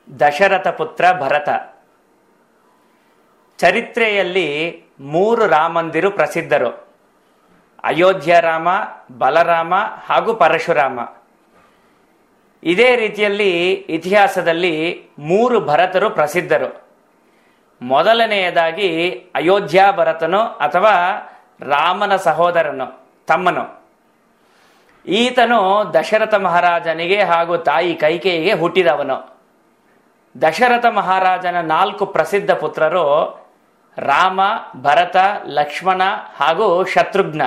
ದಶರಥ ಪುತ್ರ ಭರತ ಚರಿತ್ರೆಯಲ್ಲಿ ಮೂರು ರಾಮಂದಿರು ಪ್ರಸಿದ್ಧರು ಅಯೋಧ್ಯ ರಾಮ ಬಲರಾಮ ಹಾಗೂ ಪರಶುರಾಮ ಇದೇ ರೀತಿಯಲ್ಲಿ ಇತಿಹಾಸದಲ್ಲಿ ಮೂರು ಭರತರು ಪ್ರಸಿದ್ಧರು ಮೊದಲನೆಯದಾಗಿ ಅಯೋಧ್ಯ ಭರತನು ಅಥವಾ ರಾಮನ ಸಹೋದರನು ತಮ್ಮನು ಈತನು ದಶರಥ ಮಹಾರಾಜನಿಗೆ ಹಾಗೂ ತಾಯಿ ಕೈಕೇಯಿಗೆ ಹುಟ್ಟಿದವನು ದಶರಥ ಮಹಾರಾಜನ ನಾಲ್ಕು ಪ್ರಸಿದ್ಧ ಪುತ್ರರು ರಾಮ ಭರತ ಲಕ್ಷ್ಮಣ ಹಾಗೂ ಶತ್ರುಘ್ನ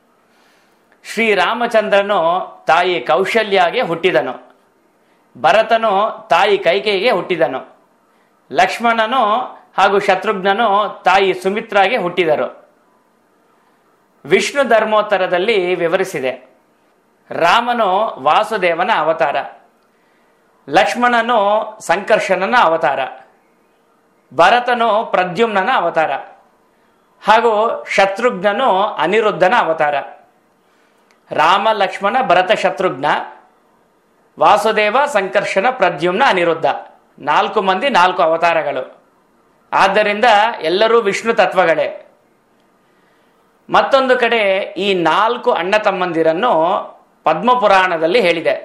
ಶ್ರೀರಾಮಚಂದ್ರನು ತಾಯಿ ಕೌಶಲ್ಯಾಗೆ ಹುಟ್ಟಿದನು ಭರತನು ತಾಯಿ ಕೈಕೇಯಿಗೆ ಹುಟ್ಟಿದನು ಲಕ್ಷ್ಮಣನು ಹಾಗೂ ಶತ್ರುಘ್ನನು ತಾಯಿ ಸುಮಿತ್ರಾಗೆ ಹುಟ್ಟಿದರು ವಿಷ್ಣು ಧರ್ಮೋತ್ತರದಲ್ಲಿ ವಿವರಿಸಿದೆ ರಾಮನು ವಾಸುದೇವನ ಅವತಾರ ಲಕ್ಷ್ಮಣನು ಸಂಕರ್ಷಣನ ಅವತಾರ ಭರತನು ಪ್ರದ್ಯುಮ್ನನ ಅವತಾರ ಹಾಗೂ ಶತ್ರುಘ್ನನು ಅನಿರುದ್ಧನ ಅವತಾರ ರಾಮ ಲಕ್ಷ್ಮಣ ಭರತ ಶತ್ರುಘ್ನ ವಾಸುದೇವ ಸಂಕರ್ಷಣ ಪ್ರದ್ಯುಮ್ನ ಅನಿರುದ್ಧ ನಾಲ್ಕು ಮಂದಿ ನಾಲ್ಕು ಅವತಾರಗಳು ಆದ್ದರಿಂದ ಎಲ್ಲರೂ ವಿಷ್ಣು ತತ್ವಗಳೇ ಮತ್ತೊಂದು ಕಡೆ ಈ ನಾಲ್ಕು ಅಣ್ಣ ತಮ್ಮಂದಿರನ್ನು ಪದ್ಮಪುರಾಣದಲ್ಲಿ ಹೇಳಿದೆ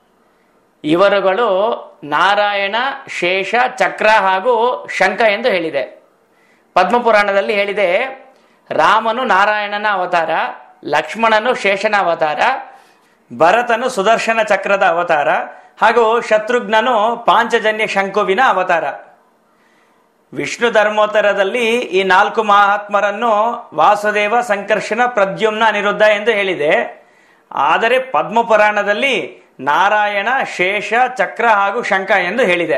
ಇವರುಗಳು ನಾರಾಯಣ ಶೇಷ ಚಕ್ರ ಹಾಗೂ ಶಂಖ ಎಂದು ಹೇಳಿದೆ ಪದ್ಮಪುರಾಣದಲ್ಲಿ ಹೇಳಿದೆ ರಾಮನು ನಾರಾಯಣನ ಅವತಾರ ಲಕ್ಷ್ಮಣನು ಶೇಷನ ಅವತಾರ ಭರತನು ಸುದರ್ಶನ ಚಕ್ರದ ಅವತಾರ ಹಾಗೂ ಶತ್ರುಘ್ನನು ಪಾಂಚಜನ್ಯ ಶಂಕುವಿನ ಅವತಾರ ವಿಷ್ಣು ಧರ್ಮೋತ್ತರದಲ್ಲಿ ಈ ನಾಲ್ಕು ಮಹಾತ್ಮರನ್ನು ವಾಸುದೇವ ಸಂಕರ್ಷಣ ಪ್ರದ್ಯುಮ್ನ ಅನಿರುದ್ಧ ಎಂದು ಹೇಳಿದೆ ಆದರೆ ಪದ್ಮಪುರಾಣದಲ್ಲಿ ನಾರಾಯಣ ಶೇಷ ಚಕ್ರ ಹಾಗೂ ಶಂಖ ಎಂದು ಹೇಳಿದೆ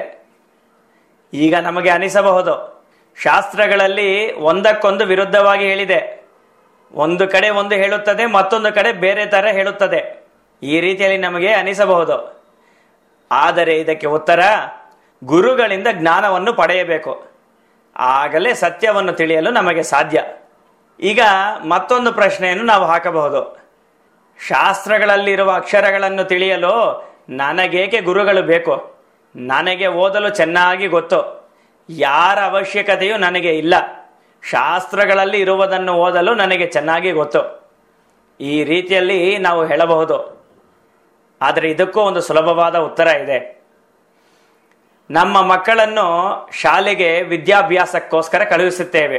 ಈಗ ನಮಗೆ ಅನಿಸಬಹುದು ಶಾಸ್ತ್ರಗಳಲ್ಲಿ ಒಂದಕ್ಕೊಂದು ವಿರುದ್ಧವಾಗಿ ಹೇಳಿದೆ ಒಂದು ಕಡೆ ಒಂದು ಹೇಳುತ್ತದೆ ಮತ್ತೊಂದು ಕಡೆ ಬೇರೆ ತರ ಹೇಳುತ್ತದೆ ಈ ರೀತಿಯಲ್ಲಿ ನಮಗೆ ಅನಿಸಬಹುದು ಆದರೆ ಇದಕ್ಕೆ ಉತ್ತರ ಗುರುಗಳಿಂದ ಜ್ಞಾನವನ್ನು ಪಡೆಯಬೇಕು ಆಗಲೇ ಸತ್ಯವನ್ನು ತಿಳಿಯಲು ನಮಗೆ ಸಾಧ್ಯ ಈಗ ಮತ್ತೊಂದು ಪ್ರಶ್ನೆಯನ್ನು ನಾವು ಹಾಕಬಹುದು ಶಾಸ್ತ್ರಗಳಲ್ಲಿರುವ ಅಕ್ಷರಗಳನ್ನು ತಿಳಿಯಲು ನನಗೇಕೆ ಗುರುಗಳು ಬೇಕು ನನಗೆ ಓದಲು ಚೆನ್ನಾಗಿ ಗೊತ್ತು ಯಾರ ಅವಶ್ಯಕತೆಯೂ ನನಗೆ ಇಲ್ಲ ಶಾಸ್ತ್ರಗಳಲ್ಲಿ ಇರುವುದನ್ನು ಓದಲು ನನಗೆ ಚೆನ್ನಾಗಿ ಗೊತ್ತು ಈ ರೀತಿಯಲ್ಲಿ ನಾವು ಹೇಳಬಹುದು ಆದರೆ ಇದಕ್ಕೂ ಒಂದು ಸುಲಭವಾದ ಉತ್ತರ ಇದೆ ನಮ್ಮ ಮಕ್ಕಳನ್ನು ಶಾಲೆಗೆ ವಿದ್ಯಾಭ್ಯಾಸಕ್ಕೋಸ್ಕರ ಕಳುಹಿಸುತ್ತೇವೆ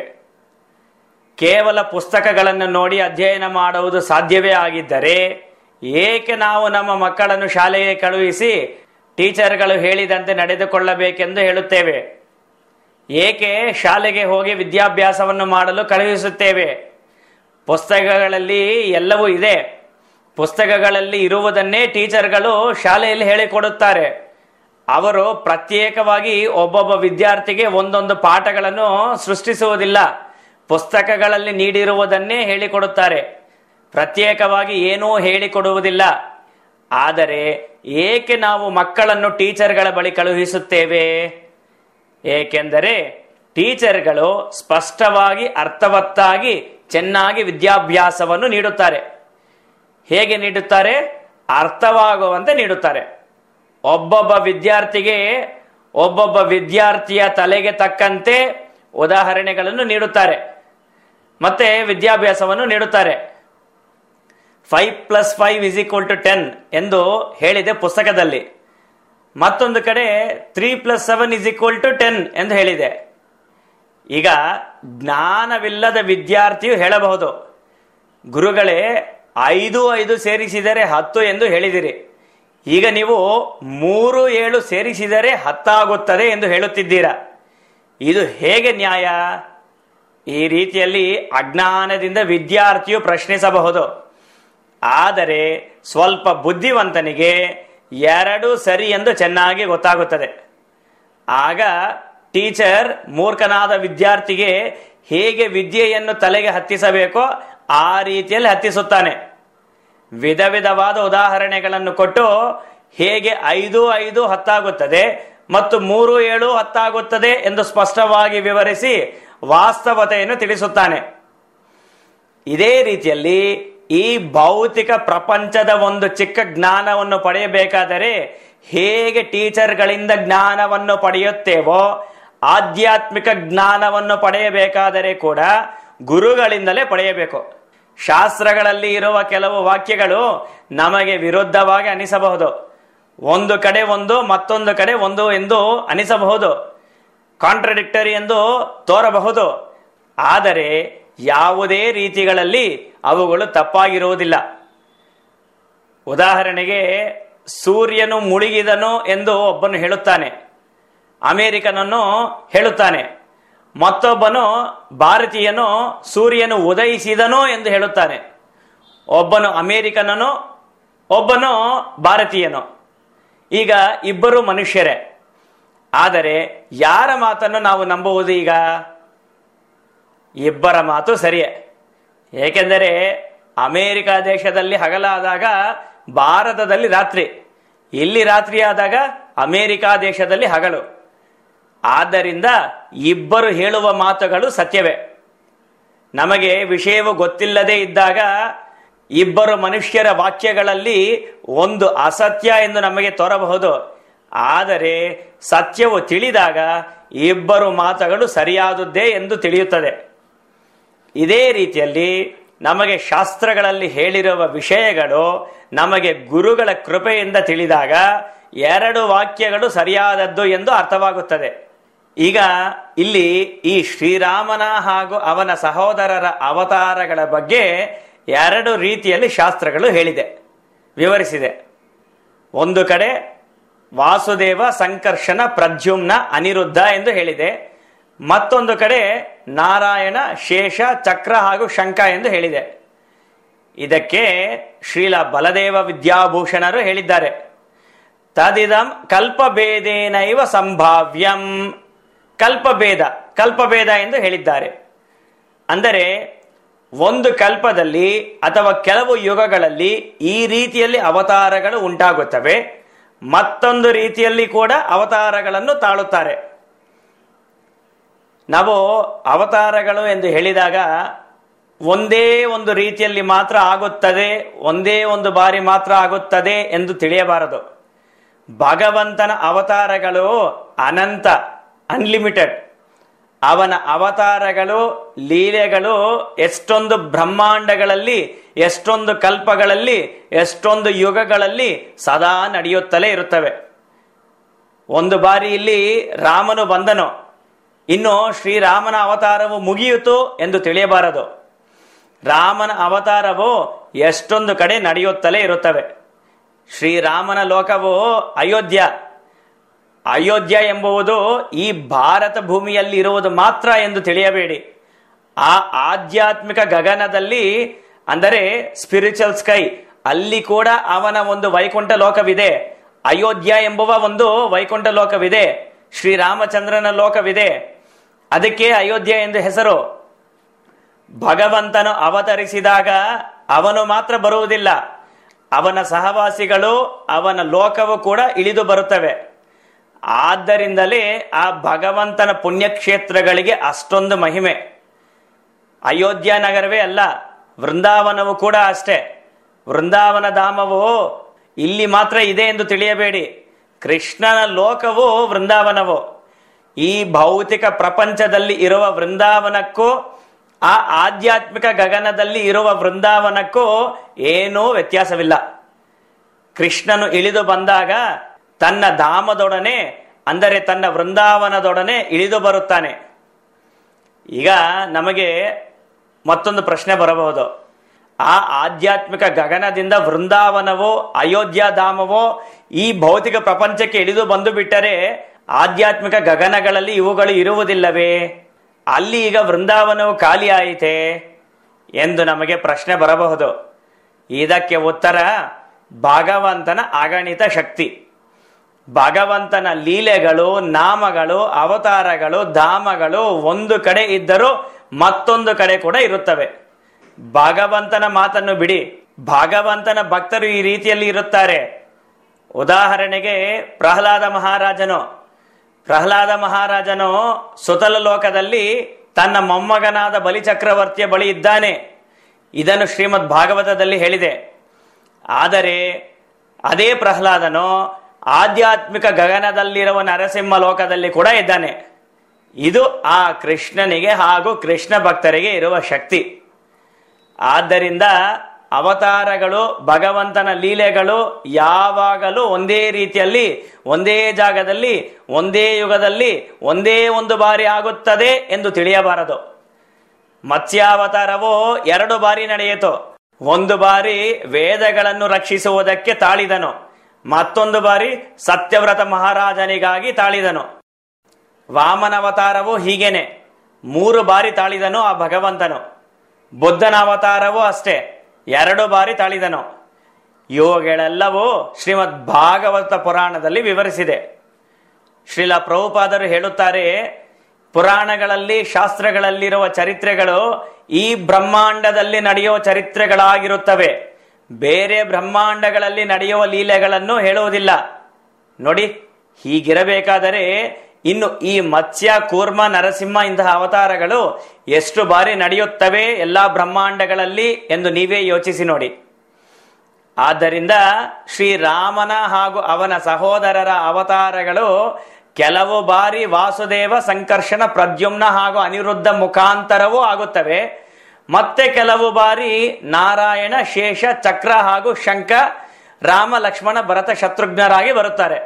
ಕೇವಲ ಪುಸ್ತಕಗಳನ್ನು ನೋಡಿ ಅಧ್ಯಯನ ಮಾಡುವುದು ಸಾಧ್ಯವೇ ಆಗಿದ್ದರೆ ಏಕೆ ನಾವು ನಮ್ಮ ಮಕ್ಕಳನ್ನು ಶಾಲೆಗೆ ಕಳುಹಿಸಿ ಟೀಚರ್ಗಳು ಹೇಳಿದಂತೆ ನಡೆದುಕೊಳ್ಳಬೇಕೆಂದು ಹೇಳುತ್ತೇವೆ ಏಕೆ ಶಾಲೆಗೆ ಹೋಗಿ ವಿದ್ಯಾಭ್ಯಾಸವನ್ನು ಮಾಡಲು ಕಳುಹಿಸುತ್ತೇವೆ ಪುಸ್ತಕಗಳಲ್ಲಿ ಎಲ್ಲವೂ ಇದೆ ಪುಸ್ತಕಗಳಲ್ಲಿ ಇರುವುದನ್ನೇ ಟೀಚರ್ಗಳು ಶಾಲೆಯಲ್ಲಿ ಹೇಳಿಕೊಡುತ್ತಾರೆ ಅವರು ಪ್ರತ್ಯೇಕವಾಗಿ ಒಬ್ಬೊಬ್ಬ ವಿದ್ಯಾರ್ಥಿಗೆ ಒಂದೊಂದು ಪಾಠಗಳನ್ನು ಸೃಷ್ಟಿಸುವುದಿಲ್ಲ ಪುಸ್ತಕಗಳಲ್ಲಿ ನೀಡಿರುವುದನ್ನೇ ಹೇಳಿಕೊಡುತ್ತಾರೆ ಪ್ರತ್ಯೇಕವಾಗಿ ಏನೂ ಹೇಳಿಕೊಡುವುದಿಲ್ಲ ಆದರೆ ಏಕೆ ನಾವು ಮಕ್ಕಳನ್ನು ಟೀಚರ್ಗಳ ಬಳಿ ಕಳುಹಿಸುತ್ತೇವೆ ಏಕೆಂದರೆ ಟೀಚರ್ಗಳು ಸ್ಪಷ್ಟವಾಗಿ ಅರ್ಥವತ್ತಾಗಿ ಚೆನ್ನಾಗಿ ವಿದ್ಯಾಭ್ಯಾಸವನ್ನು ನೀಡುತ್ತಾರೆ ಹೇಗೆ ನೀಡುತ್ತಾರೆ ಅರ್ಥವಾಗುವಂತೆ ನೀಡುತ್ತಾರೆ ಒಬ್ಬೊಬ್ಬ ವಿದ್ಯಾರ್ಥಿಗೆ ಒಬ್ಬೊಬ್ಬ ವಿದ್ಯಾರ್ಥಿಯ ತಲೆಗೆ ತಕ್ಕಂತೆ ಉದಾಹರಣೆಗಳನ್ನು ನೀಡುತ್ತಾರೆ ಮತ್ತೆ ವಿದ್ಯಾಭ್ಯಾಸವನ್ನು ನೀಡುತ್ತಾರೆ five plus five is equal to ten ಎಂದು ಹೇಳಿದೆ ಪುಸ್ತಕದಲ್ಲಿ ಮತ್ತೊಂದು ಕಡೆ three plus seven is equal to ten ಎಂದು ಹೇಳಿದೆ ಈಗ ಜ್ಞಾನವಿಲ್ಲದ ವಿದ್ಯಾರ್ಥಿಯು ಹೇಳಬಹುದು ಗುರುಗಳೇ ಐದು ಐದು ಸೇರಿಸಿದರೆ ಹತ್ತು ಎಂದು ಹೇಳಿದಿರಿ ಈಗ ನೀವು ಮೂರು ಏಳು ಸೇರಿಸಿದರೆ ಹತ್ತಾಗುತ್ತದೆ ಎಂದು ಹೇಳುತ್ತಿದ್ದೀರಾ ಇದು ಹೇಗೆ ನ್ಯಾಯ ಈ ರೀತಿಯಲ್ಲಿ ಅಜ್ಞಾನದಿಂದ ವಿದ್ಯಾರ್ಥಿಯು ಪ್ರಶ್ನಿಸಬಹುದು ಆದರೆ ಸ್ವಲ್ಪ ಬುದ್ಧಿವಂತನಿಗೆ ಎರಡು ಸರಿ ಎಂದು ಚೆನ್ನಾಗಿ ಗೊತ್ತಾಗುತ್ತದೆ ಆಗ ಟೀಚರ್ ಮೂರ್ಖನಾದ ವಿದ್ಯಾರ್ಥಿಗೆ ಹೇಗೆ ವಿದ್ಯೆಯನ್ನು ತಲೆಗೆ ಹತ್ತಿಸಬೇಕೋ ಆ ರೀತಿಯಲ್ಲಿ ಹತ್ತಿಸುತ್ತಾನೆ ವಿಧ ವಿಧವಾದ ಉದಾಹರಣೆಗಳನ್ನು ಕೊಟ್ಟು ಹೇಗೆ ಐದು ಐದು ಹತ್ತಾಗುತ್ತದೆ ಮತ್ತು ಮೂರು ಏಳು ಹತ್ತಾಗುತ್ತದೆ ಎಂದು ಸ್ಪಷ್ಟವಾಗಿ ವಿವರಿಸಿ ವಾಸ್ತವತೆಯನ್ನು ತಿಳಿಸುತ್ತಾನೆ ಇದೇ ರೀತಿಯಲ್ಲಿ ಈ ಭೌತಿಕ ಪ್ರಪಂಚದ ಒಂದು ಚಿಕ್ಕ ಜ್ಞಾನವನ್ನು ಪಡೆಯಬೇಕಾದರೆ ಹೇಗೆ ಟೀಚರ್ಗಳಿಂದ ಜ್ಞಾನವನ್ನು ಪಡೆಯುತ್ತೇವೋ ಆಧ್ಯಾತ್ಮಿಕ ಜ್ಞಾನವನ್ನು ಪಡೆಯಬೇಕಾದರೆ ಕೂಡ ಗುರುಗಳಿಂದಲೇ ಪಡೆಯಬೇಕು ಶಾಸ್ತ್ರಗಳಲ್ಲಿ ಇರುವ ಕೆಲವು ವಾಕ್ಯಗಳು ನಮಗೆ ವಿರುದ್ಧವಾಗಿ ಅನಿಸಬಹುದು ಒಂದು ಕಡೆ ಒಂದು ಮತ್ತೊಂದು ಕಡೆ ಒಂದು ಎಂದು ಅನಿಸಬಹುದು ಕಾಂಟ್ರಡಿಕ್ಟರಿ ಎಂದು ತೋರಬಹುದು ಆದರೆ ಯಾವುದೇ ರೀತಿಗಳಲ್ಲಿ ಅವುಗಳು ತಪ್ಪಾಗಿರುವುದಿಲ್ಲ ಉದಾಹರಣೆಗೆ ಸೂರ್ಯನು ಮುಳುಗಿದನು ಎಂದು ಒಬ್ಬನು ಹೇಳುತ್ತಾನೆ ಅಮೇರಿಕನನ್ನು ಹೇಳುತ್ತಾನೆ ಮತ್ತೊಬ್ಬನು ಭಾರತೀಯನು ಸೂರ್ಯನು ಉದಯಿಸಿದನು ಎಂದು ಹೇಳುತ್ತಾನೆ ಒಬ್ಬನು ಅಮೇರಿಕನನು ಒಬ್ಬನು ಭಾರತೀಯನು ಈಗ ಇಬ್ಬರು ಮನುಷ್ಯರೇ ಆದರೆ ಯಾರ ಮಾತನ್ನು ನಾವು ನಂಬುವುದು ಈಗ ಇಬ್ಬರ ಮಾತು ಸರಿಯೇ ಏಕೆಂದರೆ ಅಮೇರಿಕ ದೇಶದಲ್ಲಿ ಹಗಲಾದಾಗ ಭಾರತದಲ್ಲಿ ರಾತ್ರಿ ಇಲ್ಲಿ ರಾತ್ರಿ ಆದಾಗ ಅಮೇರಿಕಾ ದೇಶದಲ್ಲಿ ಹಗಲು ಆದ್ದರಿಂದ ಇಬ್ಬರು ಹೇಳುವ ಮಾತುಗಳು ಸತ್ಯವೇ ನಮಗೆ ವಿಷಯವು ಗೊತ್ತಿಲ್ಲದೆ ಇದ್ದಾಗ ಇಬ್ಬರು ಮನುಷ್ಯರ ವಾಕ್ಯಗಳಲ್ಲಿ ಒಂದು ಅಸತ್ಯ ಎಂದು ನಮಗೆ ತೋರಬಹುದು ಆದರೆ ಸತ್ಯವು ತಿಳಿದಾಗ ಇಬ್ಬರು ಮಾತುಗಳು ಸರಿಯಾದುದ್ದೇ ಎಂದು ತಿಳಿಯುತ್ತದೆ ಇದೇ ರೀತಿಯಲ್ಲಿ ನಮಗೆ ಶಾಸ್ತ್ರಗಳಲ್ಲಿ ಹೇಳಿರುವ ವಿಷಯಗಳು ನಮಗೆ ಗುರುಗಳ ಕೃಪೆಯಿಂದ ತಿಳಿದಾಗ ಎರಡು ವಾಕ್ಯಗಳು ಸರಿಯಾದದ್ದು ಎಂದು ಅರ್ಥವಾಗುತ್ತದೆ ಈಗ ಇಲ್ಲಿ ಈ ಶ್ರೀರಾಮನ ಹಾಗೂ ಅವನ ಸಹೋದರರ ಅವತಾರಗಳ ಬಗ್ಗೆ ಎರಡು ರೀತಿಯಲ್ಲಿ ಶಾಸ್ತ್ರಗಳು ಹೇಳಿದೆ ವಿವರಿಸಿದೆ ಒಂದು ಕಡೆ ವಾಸುದೇವ ಸಂಕರ್ಷಣ ಪ್ರದ್ಯುಮ್ನ ಅನಿರುದ್ಧ ಎಂದು ಹೇಳಿದೆ ಮತ್ತೊಂದು ಕಡೆ ನಾರಾಯಣ ಶೇಷ ಚಕ್ರ ಹಾಗೂ ಶಂಕ ಎಂದು ಹೇಳಿದೆ ಇದಕ್ಕೆ ಶ್ರೀಲ ಬಲದೇವ ವಿದ್ಯಾಭೂಷಣರು ಹೇಳಿದ್ದಾರೆ ತದಿದಂ ಕಲ್ಪಭೇದೇನೈವ ಸಂಭಾವ್ಯಂ ಕಲ್ಪಭೇದ ಕಲ್ಪಭೇದ ಎಂದು ಹೇಳಿದ್ದಾರೆ ಅಂದರೆ ಒಂದು ಕಲ್ಪದಲ್ಲಿ ಅಥವಾ ಕೆಲವು ಯುಗಗಳಲ್ಲಿ ಈ ರೀತಿಯಲ್ಲಿ ಅವತಾರಗಳು ಉಂಟಾಗುತ್ತವೆ ಮತ್ತೊಂದು ರೀತಿಯಲ್ಲಿ ಕೂಡ ಅವತಾರಗಳನ್ನು ತಾಳುತ್ತಾರೆ ನಾವು ಅವತಾರಗಳು ಎಂದು ಹೇಳಿದಾಗ ಒಂದೇ ಒಂದು ರೀತಿಯಲ್ಲಿ ಮಾತ್ರ ಆಗುತ್ತದೆ ಒಂದೇ ಒಂದು ಬಾರಿ ಮಾತ್ರ ಆಗುತ್ತದೆ ಎಂದು ತಿಳಿಯಬಾರದು ಭಗವಂತನ ಅವತಾರಗಳು ಅನಂತ ಅನ್ಲಿಮಿಟೆಡ್ ಅವನ ಅವತಾರಗಳು ಲೀಲೆಗಳು ಎಷ್ಟೊಂದು ಬ್ರಹ್ಮಾಂಡಗಳಲ್ಲಿ ಎಷ್ಟೊಂದು ಕಲ್ಪಗಳಲ್ಲಿ ಎಷ್ಟೊಂದು ಯುಗಗಳಲ್ಲಿ ಸದಾ ನಡೆಯುತ್ತಲೇ ಇರುತ್ತವೆ ಒಂದು ಬಾರಿ ಇಲ್ಲಿ ರಾಮನು ಬಂದನು ಇನ್ನು ಶ್ರೀರಾಮನ ಅವತಾರವು ಮುಗಿಯಿತು ಎಂದು ತಿಳಿಯಬಾರದು ರಾಮನ ಅವತಾರವು ಎಷ್ಟೊಂದು ಕಡೆ ನಡೆಯುತ್ತಲೇ ಇರುತ್ತವೆ ಶ್ರೀರಾಮನ ಲೋಕವು ಅಯೋಧ್ಯ ಅಯೋಧ್ಯ ಎಂಬುವುದು ಈ ಭಾರತ ಭೂಮಿಯಲ್ಲಿ ಇರುವುದು ಮಾತ್ರ ಎಂದು ತಿಳಿಯಬೇಡಿ ಆ ಆಧ್ಯಾತ್ಮಿಕ ಗಗನದಲ್ಲಿ ಅಂದರೆ ಸ್ಪಿರಿಚುವಲ್ ಸ್ಕೈ ಅಲ್ಲಿ ಕೂಡ ಅವನ ಒಂದು ವೈಕುಂಠ ಲೋಕವಿದೆ ಅಯೋಧ್ಯ ಎಂಬುವ ಒಂದು ವೈಕುಂಠ ಲೋಕವಿದೆ ಶ್ರೀರಾಮಚಂದ್ರನ ಲೋಕವಿದೆ ಅದಕ್ಕೆ ಅಯೋಧ್ಯ ಎಂದು ಹೆಸರು ಭಗವಂತನು ಅವತರಿಸಿದಾಗ ಅವನು ಮಾತ್ರ ಬರುವುದಿಲ್ಲ ಅವನ ಸಹವಾಸಿಗಳು ಅವನ ಲೋಕವು ಕೂಡ ಇಳಿದು ಬರುತ್ತವೆ ಆದ್ದರಿಂದಲೇ ಆ ಭಗವಂತನ ಪುಣ್ಯಕ್ಷೇತ್ರಗಳಿಗೆ ಅಷ್ಟೊಂದು ಮಹಿಮೆ ಅಯೋಧ್ಯ ನಗರವೇ ಅಲ್ಲ ವೃಂದಾವನವು ಕೂಡ ಅಷ್ಟೇ ವೃಂದಾವನ ಧಾಮವು ಇಲ್ಲಿ ಮಾತ್ರ ಇದೆ ಎಂದು ತಿಳಿಯಬೇಡಿ ಕೃಷ್ಣನ ಲೋಕವು ವೃಂದಾವನವು ಈ ಭೌತಿಕ ಪ್ರಪಂಚದಲ್ಲಿ ಇರುವ ವೃಂದಾವನಕ್ಕೂ ಆ ಆಧ್ಯಾತ್ಮಿಕ ಗಗನದಲ್ಲಿ ಇರುವ ವೃಂದಾವನಕ್ಕೂ ಏನೂ ವ್ಯತ್ಯಾಸವಿಲ್ಲ ಕೃಷ್ಣನು ಇಳಿದು ಬಂದಾಗ ತನ್ನ ಧಾಮದೊಡನೆ ಅಂದರೆ ತನ್ನ ವೃಂದಾವನದೊಡನೆ ಇಳಿದು ಬರುತ್ತಾನೆ ಈಗ ನಮಗೆ ಮತ್ತೊಂದು ಪ್ರಶ್ನೆ ಬರಬಹುದು ಆ ಆಧ್ಯಾತ್ಮಿಕ ಗಗನದಿಂದ ವೃಂದಾವನವೋ ಅಯೋಧ್ಯ ಧಾಮವೋ ಈ ಭೌತಿಕ ಪ್ರಪಂಚಕ್ಕೆ ಇಳಿದು ಬಂದು ಬಿಟ್ಟರೆ ಆಧ್ಯಾತ್ಮಿಕ ಗಗನಗಳಲ್ಲಿ ಇವುಗಳು ಇರುವುದಿಲ್ಲವೇ ಅಲ್ಲಿ ಈಗ ವೃಂದಾವನವು ಖಾಲಿ ಆಯಿತೆ ಎಂದು ನಮಗೆ ಪ್ರಶ್ನೆ ಬರಬಹುದು ಇದಕ್ಕೆ ಉತ್ತರ ಭಗವಂತನ ಅಗಣಿತ ಶಕ್ತಿ ಭಗವಂತನ ಲೀಲೆಗಳು ನಾಮಗಳು ಅವತಾರಗಳು ಧಾಮಗಳು ಒಂದು ಕಡೆ ಇದ್ದರೂ ಮತ್ತೊಂದು ಕಡೆ ಕೂಡ ಇರುತ್ತವೆ ಭಗವಂತನ ಮಾತನ್ನು ಬಿಡಿ ಭಗವಂತನ ಭಕ್ತರು ಈ ರೀತಿಯಲ್ಲಿ ಇರುತ್ತಾರೆ ಉದಾಹರಣೆಗೆ ಪ್ರಹ್ಲಾದ ಮಹಾರಾಜನು ಪ್ರಹ್ಲಾದ ಮಹಾರಾಜನು ಸುತಲ ಲೋಕದಲ್ಲಿ ತನ್ನ ಮೊಮ್ಮಗನಾದ ಬಲಿಚಕ್ರವರ್ತಿಯ ಬಳಿ ಇದ್ದಾನೆ ಇದನ್ನು ಶ್ರೀಮದ್ ಭಾಗವತದಲ್ಲಿ ಹೇಳಿದೆ ಆದರೆ ಅದೇ ಪ್ರಹ್ಲಾದನು ಆಧ್ಯಾತ್ಮಿಕ ಗಗನದಲ್ಲಿರುವ ನರಸಿಂಹ ಲೋಕದಲ್ಲಿ ಕೂಡ ಇದ್ದಾನೆ ಇದು ಆ ಕೃಷ್ಣನಿಗೆ ಹಾಗೂ ಕೃಷ್ಣ ಭಕ್ತರಿಗೆ ಇರುವ ಶಕ್ತಿ ಆದ್ದರಿಂದ ಅವತಾರಗಳು ಭಗವಂತನ ಲೀಲೆಗಳು ಯಾವಾಗಲೂ ಒಂದೇ ರೀತಿಯಲ್ಲಿ ಒಂದೇ ಜಾಗದಲ್ಲಿ ಒಂದೇ ಯುಗದಲ್ಲಿ ಒಂದೇ ಒಂದು ಬಾರಿ ಆಗುತ್ತದೆ ಎಂದು ತಿಳಿಯಬಾರದು ಮತ್ಸ್ಯಾವತಾರವು ಎರಡು ಬಾರಿ ನಡೆಯಿತು ಒಂದು ಬಾರಿ ವೇದಗಳನ್ನು ರಕ್ಷಿಸುವುದಕ್ಕೆ ತಾಳಿದನು ಮತ್ತೊಂದು ಬಾರಿ ಸತ್ಯವ್ರತ ಮಹಾರಾಜನಿಗಾಗಿ ತಾಳಿದನು ವಾಮನವತಾರವು ಹೀಗೇನೆ ಮೂರು ಬಾರಿ ತಾಳಿದನು ಆ ಭಗವಂತನು ಬುದ್ಧನ ಅವತಾರವೂ ಅಷ್ಟೇ ಎರಡು ಬಾರಿ ತಾಳಿದನು ಇವುಗಳೆಲ್ಲವೂ ಶ್ರೀಮದ್ ಭಾಗವತ ಪುರಾಣದಲ್ಲಿ ವಿವರಿಸಿದೆ ಶ್ರೀಲ ಪ್ರಭುಪಾದರು ಹೇಳುತ್ತಾರೆ ಪುರಾಣಗಳಲ್ಲಿ ಶಾಸ್ತ್ರಗಳಲ್ಲಿರುವ ಚರಿತ್ರೆಗಳು ಈ ಬ್ರಹ್ಮಾಂಡದಲ್ಲಿ ನಡೆಯುವ ಚರಿತ್ರೆಗಳಾಗಿರುತ್ತವೆ ಬೇರೆ ಬ್ರಹ್ಮಾಂಡಗಳಲ್ಲಿ ನಡೆಯುವ ಲೀಲೆಗಳನ್ನು ಹೇಳುವುದಿಲ್ಲ ನೋಡಿ ಹೀಗಿರಬೇಕಾದರೆ ಇನ್ನು ಈ ಮತ್ಸ್ಯ ಕೂರ್ಮ ನರಸಿಂಹ ಇಂತಹ ಅವತಾರಗಳು ಎಷ್ಟು ಬಾರಿ ನಡೆಯುತ್ತವೆ ಎಲ್ಲಾ ಬ್ರಹ್ಮಾಂಡಗಳಲ್ಲಿ ಎಂದು ನೀವೇ ಯೋಚಿಸಿ ನೋಡಿ ಆದ್ದರಿಂದ ಶ್ರೀರಾಮನ ಹಾಗೂ ಅವನ ಸಹೋದರರ ಅವತಾರಗಳು ಕೆಲವು ಬಾರಿ ವಾಸುದೇವ ಸಂಕರ್ಷಣ ಪ್ರದ್ಯುಮ್ನ ಹಾಗೂ ಅನಿರುದ್ಧ ಮುಖಾಂತರವೂ ಆಗುತ್ತವೆ ಮತ್ತೆ ಕೆಲವು ಬಾರಿ ನಾರಾಯಣ ಶೇಷ ಚಕ್ರ ಹಾಗೂ ಶಂಕ ರಾಮ ಲಕ್ಷ್ಮಣ ಭರತ ಶತ್ರುಘ್ನರಾಗಿ ಬರುತ್ತಾರೆ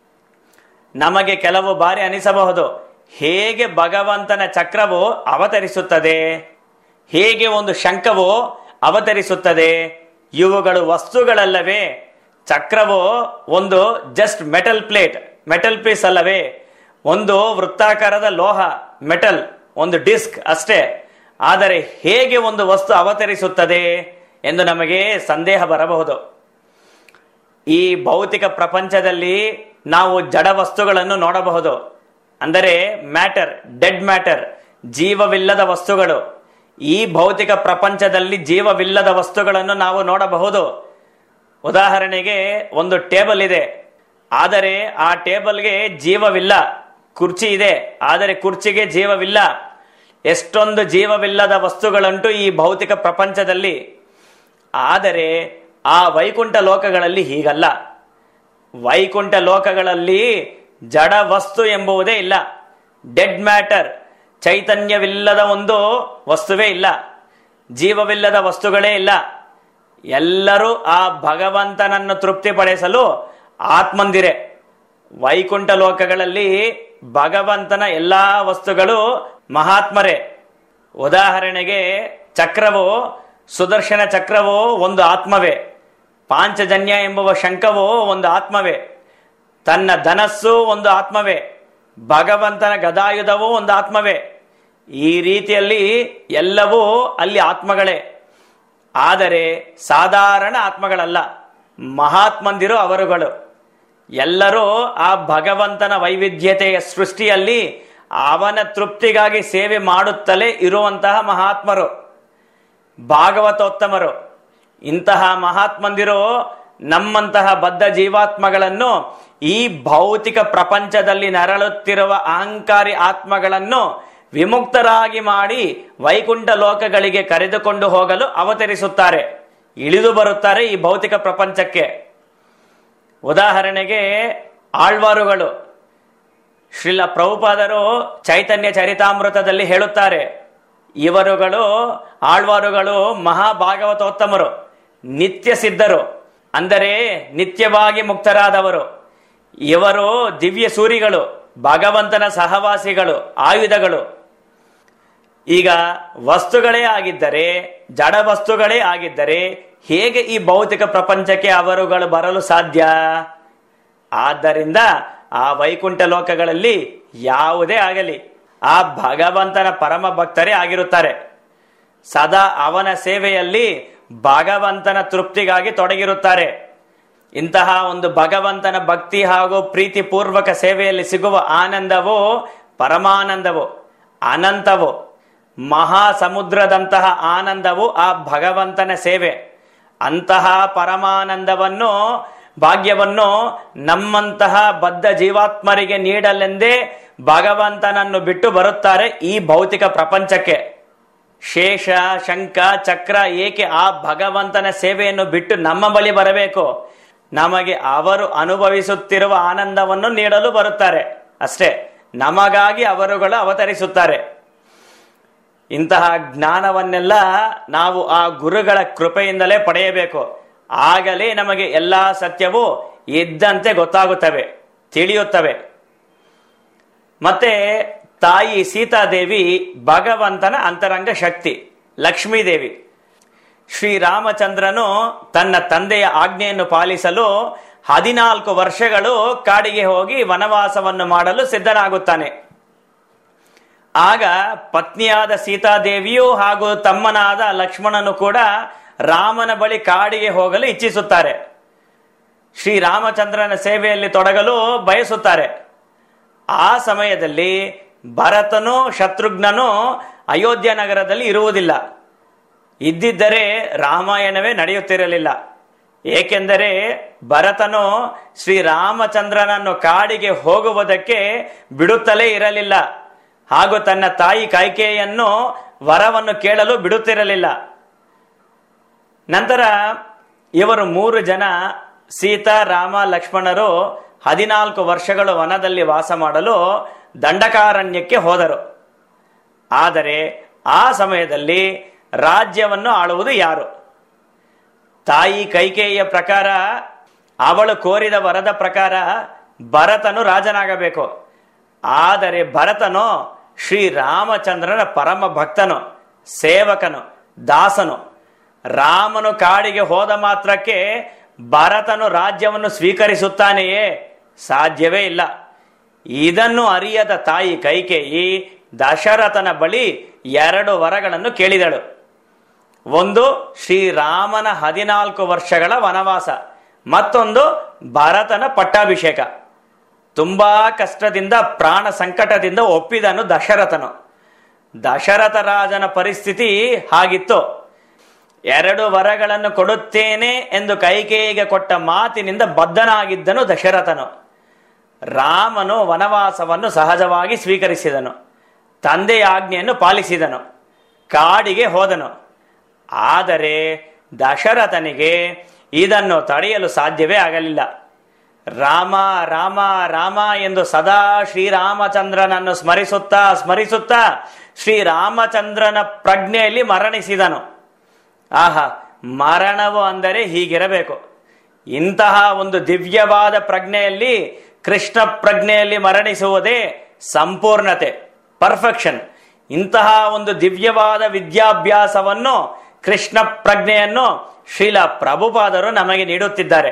ನಮಗೆ ಕೆಲವು ಬಾರಿ ಅನಿಸಬಹುದು ಹೇಗೆ ಭಗವಂತನ ಚಕ್ರವು ಅವತರಿಸುತ್ತದೆ ಹೇಗೆ ಒಂದು ಶಂಕವು ಅವತರಿಸುತ್ತದೆ ಇವುಗಳು ವಸ್ತುಗಳಲ್ಲವೇ ಚಕ್ರವು ಒಂದು just metal plate metal piece ಅಲ್ಲವೇ ಒಂದು ವೃತ್ತಾಕಾರದ ಲೋಹ ಮೆಟಲ್ ಒಂದು ಡಿಸ್ಕ್ ಅಷ್ಟೇ ಆದರೆ ಹೇಗೆ ಒಂದು ವಸ್ತು ಅವತರಿಸುತ್ತದೆ ಎಂದು ನಮಗೆ ಸಂದೇಹ ಬರಬಹುದು ಈ ಭೌತಿಕ ಪ್ರಪಂಚದಲ್ಲಿ ನಾವು ಜಡ ವಸ್ತುಗಳನ್ನು ನೋಡಬಹುದು ಅಂದರೆ ಮ್ಯಾಟರ್ ಡೆಡ್ ಮ್ಯಾಟರ್ ಜೀವವಿಲ್ಲದ ವಸ್ತುಗಳು ಈ ಭೌತಿಕ ಪ್ರಪಂಚದಲ್ಲಿ ಜೀವವಿಲ್ಲದ ವಸ್ತುಗಳನ್ನು ನಾವು ನೋಡಬಹುದು ಉದಾಹರಣೆಗೆ ಒಂದು ಟೇಬಲ್ ಇದೆ ಆದರೆ ಆ ಟೇಬಲ್ಗೆ ಜೀವವಿಲ್ಲ ಕುರ್ಚಿ ಇದೆ ಆದರೆ ಕುರ್ಚಿಗೆ ಜೀವವಿಲ್ಲ ಎಷ್ಟೊಂದು ಜೀವವಿಲ್ಲದ ವಸ್ತುಗಳುಂಟು ಈ ಭೌತಿಕ ಪ್ರಪಂಚದಲ್ಲಿ ಆದರೆ ಆ ವೈಕುಂಠ ಲೋಕಗಳಲ್ಲಿ ಹೀಗಲ್ಲ ವೈಕುಂಠ ಲೋಕಗಳಲ್ಲಿ ಜಡ ವಸ್ತು ಎಂಬುವುದೇ ಇಲ್ಲ ಡೆಡ್ ಮ್ಯಾಟರ್ ಚೈತನ್ಯವಿಲ್ಲದ ಒಂದು ವಸ್ತುವೇ ಇಲ್ಲ ಜೀವವಿಲ್ಲದ ವಸ್ತುಗಳೇ ಇಲ್ಲ ಎಲ್ಲರೂ ಆ ಭಗವಂತನನ್ನು ತೃಪ್ತಿಪಡಿಸಲು ಆತ್ಮಂದಿರೆ ವೈಕುಂಠ ಲೋಕಗಳಲ್ಲಿ ಭಗವಂತನ ಎಲ್ಲಾ ವಸ್ತುಗಳು ಮಹಾತ್ಮರೇ ಉದಾಹರಣೆಗೆ ಚಕ್ರವು ಸುದರ್ಶನ ಚಕ್ರವು ಒಂದು ಆತ್ಮವೇ ಪಾಂಚಜನ್ಯ ಎಂಬುವ ಶಂಕವು ಒಂದು ಆತ್ಮವೇ ತನ್ನ ಧನಸ್ಸು ಒಂದು ಆತ್ಮವೇ ಭಗವಂತನ ಗದಾಯುಧವೂ ಒಂದು ಆತ್ಮವೇ ಈ ರೀತಿಯಲ್ಲಿ ಎಲ್ಲವೂ ಅಲ್ಲಿ ಆತ್ಮಗಳೇ ಆದರೆ ಸಾಧಾರಣ ಆತ್ಮಗಳಲ್ಲ ಮಹಾತ್ಮಂದಿರು ಅವರುಗಳು ಎಲ್ಲರೂ ಆ ಭಗವಂತನ ವೈವಿಧ್ಯತೆಯ ಸೃಷ್ಟಿಯಲ್ಲಿ ಅವನ ತೃಪ್ತಿಗಾಗಿ ಸೇವೆ ಮಾಡುತ್ತಲೇ ಇರುವಂತಹ ಮಹಾತ್ಮರು ಭಾಗವತೋತ್ತಮರು ಇಂತಹ ಮಹಾತ್ಮಂದಿರು ನಮ್ಮಂತಹ ಬದ್ಧ ಜೀವಾತ್ಮಗಳನ್ನು ಈ ಭೌತಿಕ ಪ್ರಪಂಚದಲ್ಲಿ ನರಳುತ್ತಿರುವ ಅಹಂಕಾರಿ ಆತ್ಮಗಳನ್ನು ವಿಮುಕ್ತರಾಗಿ ಮಾಡಿ ವೈಕುಂಠ ಲೋಕಗಳಿಗೆ ಕರೆದುಕೊಂಡು ಹೋಗಲು ಅವತರಿಸುತ್ತಾರೆ ಇಳಿದು ಬರುತ್ತಾರೆ ಈ ಭೌತಿಕ ಪ್ರಪಂಚಕ್ಕೆ ಉದಾಹರಣೆಗೆ ಆಳ್ವಾರುಗಳು ಶ್ರೀಲ ಪ್ರಭುಪಾದರು ಚೈತನ್ಯ ಚರಿತಾಮೃತದಲ್ಲಿ ಹೇಳುತ್ತಾರೆ ಇವರುಗಳು ಆಳ್ವಾರುಗಳು ಮಹಾಭಾಗವತೋತ್ತಮರು ನಿತ್ಯ ಸಿದ್ಧರು ಅಂದರೆ ನಿತ್ಯವಾಗಿ ಮುಕ್ತರಾದವರು ಇವರು ದಿವ್ಯ ಸೂರಿಗಳು ಭಗವಂತನ ಸಹವಾಸಿಗಳು ಆಯುಧಗಳು ಈಗ ವಸ್ತುಗಳೇ ಆಗಿದ್ದರೆ ಜಡ ವಸ್ತುಗಳೇ ಆಗಿದ್ದರೆ ಹೇಗೆ ಈ ಭೌತಿಕ ಪ್ರಪಂಚಕ್ಕೆ ಅವರುಗಳು ಬರಲು ಸಾಧ್ಯ ಆದ್ದರಿಂದ ಆ ವೈಕುಂಠ ಲೋಕಗಳಲ್ಲಿ ಯಾವುದೇ ಆಗಲಿ ಆ ಭಗವಂತನ ಪರಮ ಭಕ್ತರೇ ಆಗಿರುತ್ತಾರೆ ಸದಾ ಅವನ ಸೇವೆಯಲ್ಲಿ ಭಗವಂತನ ತೃಪ್ತಿಗಾಗಿ ತೊಡಗಿರುತ್ತಾರೆ ಇಂತಹ ಒಂದು ಭಗವಂತನ ಭಕ್ತಿ ಹಾಗೂ ಪ್ರೀತಿಪೂರ್ವಕ ಸೇವೆಯಲ್ಲಿ ಸಿಗುವ ಆನಂದವು ಪರಮಾನಂದವು ಅನಂತವು ಮಹಾ ಸಮುದ್ರದಂತಹ ಆನಂದವು ಆ ಭಗವಂತನ ಸೇವೆ ಅಂತಹ ಪರಮಾನಂದವನ್ನು ಭಾಗ್ಯವನ್ನು ನಮ್ಮಂತಹ ಬದ್ಧ ಜೀವಾತ್ಮರಿಗೆ ನೀಡಲೆಂದೇ ಭಗವಂತನನ್ನು ಬಿಟ್ಟು ಬರುತ್ತಾರೆ ಈ ಭೌತಿಕ ಪ್ರಪಂಚಕ್ಕೆ ಶೇಷ ಶಂಕ ಚಕ್ರ ಏಕೆ ಆ ಭಗವಂತನ ಸೇವೆಯನ್ನು ಬಿಟ್ಟು ನಮ್ಮ ಬಳಿ ಬರಬೇಕು ನಮಗೆ ಅವರು ಅನುಭವಿಸುತ್ತಿರುವ ಆನಂದವನ್ನು ನೀಡಲು ಬರುತ್ತಾರೆ ಅಷ್ಟೇ ನಮಗಾಗಿ ಅವರುಗಳು ಅವತರಿಸುತ್ತಾರೆ ಇಂತಹ ಜ್ಞಾನವನ್ನೆಲ್ಲ ನಾವು ಆ ಗುರುಗಳ ಕೃಪೆಯಿಂದಲೇ ಪಡೆಯಬೇಕು ಆಗಲೇ ನಮಗೆ ಎಲ್ಲಾ ಸತ್ಯವೂ ಇದ್ದಂತೆ ಗೊತ್ತಾಗುತ್ತವೆ ತಿಳಿಯುತ್ತವೆ ಮತ್ತೆ ತಾಯಿ ಸೀತಾದೇವಿ ಭಗವಂತನ ಅಂತರಂಗ ಶಕ್ತಿ ಲಕ್ಷ್ಮೀದೇವಿ ಶ್ರೀರಾಮಚಂದ್ರನು ತನ್ನ ತಂದೆಯ ಆಜ್ಞೆಯನ್ನು ಪಾಲಿಸಲು ಹದಿನಾಲ್ಕು ವರ್ಷಗಳು ಕಾಡಿಗೆ ಹೋಗಿ ವನವಾಸವನ್ನು ಮಾಡಲು ಸಿದ್ಧನಾಗುತ್ತಾನೆ ಆಗ ಪತ್ನಿಯಾದ ಸೀತಾದೇವಿಯು ಹಾಗೂ ತಮ್ಮನಾದ ಲಕ್ಷ್ಮಣನು ಕೂಡ ರಾಮನ ಬಳಿ ಕಾಡಿಗೆ ಹೋಗಲು ಇಚ್ಛಿಸುತ್ತಾರೆ ಶ್ರೀರಾಮಚಂದ್ರನ ಸೇವೆಯಲ್ಲಿ ತೊಡಗಲು ಬಯಸುತ್ತಾರೆ ಆ ಸಮಯದಲ್ಲಿ ಭರತನು ಶತ್ರುಘ್ನನು ಅಯೋಧ್ಯ ನಗರದಲ್ಲಿ ಇರುವುದಿಲ್ಲ ಇದ್ದಿದ್ದರೆ ರಾಮಾಯಣವೇ ನಡೆಯುತ್ತಿರಲಿಲ್ಲ ಏಕೆಂದರೆ ಭರತನು ಶ್ರೀರಾಮಚಂದ್ರನನ್ನು ಕಾಡಿಗೆ ಹೋಗುವುದಕ್ಕೆ ಬಿಡುತ್ತಲೇ ಇರಲಿಲ್ಲ ಹಾಗೂ ತನ್ನ ತಾಯಿ ಕೈಕೇಯನ್ನು ವರವನ್ನು ಕೇಳಲು ಬಿಡುತ್ತಿರಲಿಲ್ಲ ನಂತರ ಇವರು ಮೂರು ಜನ ಸೀತಾ ರಾಮ ಲಕ್ಷ್ಮಣರು ಹದಿನಾಲ್ಕು ವರ್ಷಗಳು ವನದಲ್ಲಿ ವಾಸ ಮಾಡಲು ದಂಡಕಾರಣ್ಯಕ್ಕೆ ಹೋದರು ಆದರೆ ಆ ಸಮಯದಲ್ಲಿ ರಾಜ್ಯವನ್ನು ಆಳುವುದು ಯಾರು ತಾಯಿ ಕೈಕೇಯಿಯ ಪ್ರಕಾರ ಅವಳು ಕೋರಿದ ವರದ ಪ್ರಕಾರ ಭರತನು ರಾಜನಾಗಬೇಕು ಆದರೆ ಭರತನು ಶ್ರೀರಾಮಚಂದ್ರನ ಪರಮ ಭಕ್ತನು ಸೇವಕನು ದಾಸನು ರಾಮನು ಕಾಡಿಗೆ ಹೋದ ಮಾತ್ರಕ್ಕೆ ಭರತನು ರಾಜ್ಯವನ್ನು ಸ್ವೀಕರಿಸುತ್ತಾನೆಯೇ ಸಾಧ್ಯವೇ ಇಲ್ಲ ಇದನ್ನು ಅರಿಯದ ತಾಯಿ ಕೈಕೇಯಿ ದಶರಥನ ಬಳಿ ಎರಡು ವರಗಳನ್ನು ಕೇಳಿದಳು ಒಂದು ಶ್ರೀರಾಮನ ಹದಿನಾಲ್ಕು ವರ್ಷಗಳ ವನವಾಸ ಮತ್ತೊಂದು ಭರತನ ಪಟ್ಟಾಭಿಷೇಕ ತುಂಬಾ ಕಷ್ಟದಿಂದ ಪ್ರಾಣ ಸಂಕಟದಿಂದ ಒಪ್ಪಿದನು ದಶರಥನು ದಶರಥ ರಾಜನ ಪರಿಸ್ಥಿತಿ ಹಾಗಿತ್ತು ಎರಡು ವರಗಳನ್ನು ಕೊಡುತ್ತೇನೆ ಎಂದು ಕೈಕೇಯಿಗೆ ಕೊಟ್ಟ ಮಾತಿನಿಂದ ಬದ್ಧನಾಗಿದ್ದನು ದಶರಥನು ರಾಮನು ವನವಾಸವನ್ನು ಸಹಜವಾಗಿ ಸ್ವೀಕರಿಸಿದನು ತಂದೆಯ ಆಜ್ಞೆಯನ್ನು ಪಾಲಿಸಿದನು ಕಾಡಿಗೆ ಹೋದನು ಆದರೆ ದಶರಥನಿಗೆ ಇದನ್ನು ತಡೆಯಲು ಸಾಧ್ಯವೇ ಆಗಲಿಲ್ಲ ರಾಮ ರಾಮ ರಾಮ ಎಂದು ಸದಾ ಶ್ರೀರಾಮಚಂದ್ರನನ್ನು ಸ್ಮರಿಸುತ್ತಾ ಸ್ಮರಿಸುತ್ತಾ ಶ್ರೀರಾಮಚಂದ್ರನ ಪ್ರಜ್ಞೆಯಲ್ಲಿ ಮರಣಿಸಿದನು ಆಹಾ ಮರಣವು ಅಂದರೆ ಹೀಗಿರಬೇಕು ಇಂತಹ ಒಂದು ದಿವ್ಯವಾದ ಪ್ರಜ್ಞೆಯಲ್ಲಿ ಕೃಷ್ಣ ಪ್ರಜ್ಞೆಯಲ್ಲಿ ಮರಣಿಸುವುದೇ ಸಂಪೂರ್ಣತೆ ಪರ್ಫೆಕ್ಷನ್ ಇಂತಹ ಒಂದು ದಿವ್ಯವಾದ ವಿದ್ಯಾಭ್ಯಾಸವನ್ನು ಕೃಷ್ಣ ಪ್ರಜ್ಞೆಯನ್ನು ಶ್ರೀಲ ಪ್ರಭುಪಾದರು ನಮಗೆ ನೀಡುತ್ತಿದ್ದಾರೆ